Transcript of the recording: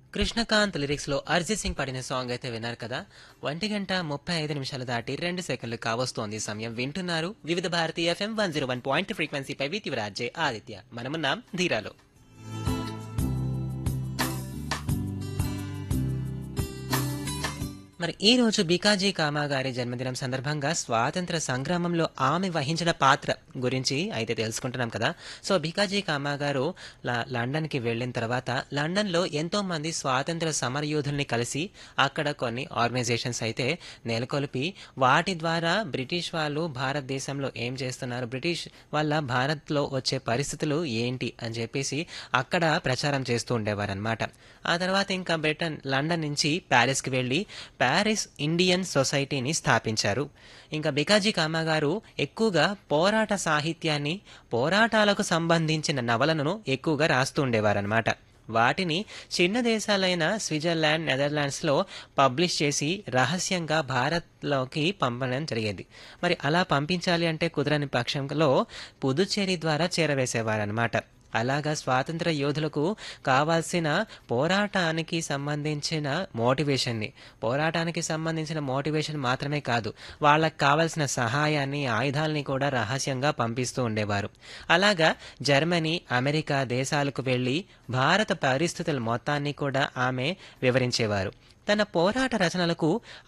Krishnakanth lyrics లో అరిజిత్ సింగ్ పాడిన song అయితే విన్నారు కదా ఒంటి గంట ముప్పై ఐదు నిమిషాలు దాటి రెండు సెకండ్లు కావస్తోంది సమయం వింటున్నారు Vividh Bharati F M one zero one point ఫ్రీక్వెన్సీపై విత్ రాజే ఆదిత్య మనమున్నాం ధీరాలో మరి ఈ రోజు బికాజీ కామా గారి జన్మదినం సందర్భంగా స్వాతంత్ర సంగ్రామంలో ఆమె వహించిన పాత్ర గురించి అయితే తెలుసుకుంటున్నాం కదా సో బికాజీ కామా గారు ల- లండన్కి వెళ్ళిన తర్వాత లండన్లో ఎంతో మంది స్వాతంత్ర సమరయోధుల్ని కలిసి అక్కడ కొన్ని ఆర్గనైజేషన్స్ అయితే నెలకొల్పి వాటి ద్వారా బ్రిటిష్ వాళ్ళు భారతదేశంలో ఏం చేస్తున్నారు బ్రిటిష్ వల్ల భారత్లో వచ్చే పరిస్థితులు ఏంటి అని చెప్పేసి అక్కడ ప్రచారం చేస్తూ ఉండేవారనమాట ఆ తర్వాత ఇంకా బ్రిటన్ లండన్ నుంచి ప్యారిస్కి వెళ్ళి ప్యారిస్ ఇండియన్ సొసైటీని స్థాపించారు ఇంకా బికాజీ కామా గారు ఎక్కువగా పోరాట సాహిత్యాన్ని పోరాటాలకు సంబంధించిన నవలను ఎక్కువగా రాస్తూ ఉండేవారనమాట వాటిని చిన్న దేశాలైన స్విట్జర్లాండ్ నెదర్లాండ్స్లో పబ్లిష్ చేసి రహస్యంగా భారత్లోకి పంపడం జరిగేది మరి అలా పంపించాలి అంటే కుదరని పక్షంలో పుదుచ్చేరి ద్వారా చేరవేసేవారనమాట అలాగా స్వాతంత్ర యోధులకు కావాల్సిన పోరాటానికి సంబంధించిన మోటివేషన్ని పోరాటానికి సంబంధించిన మోటివేషన్ మాత్రమే కాదు వాళ్ళకి కావాల్సిన సహాయాన్ని ఆయుధాలని కూడా రహస్యంగా పంపిస్తూ ఉండేవారు అలాగా జర్మనీ అమెరికా దేశాలకు వెళ్ళి భారత పరిస్థితుల మొత్తాన్ని కూడా ఆమె వివరించేవారు తన పోరాట రచనలకు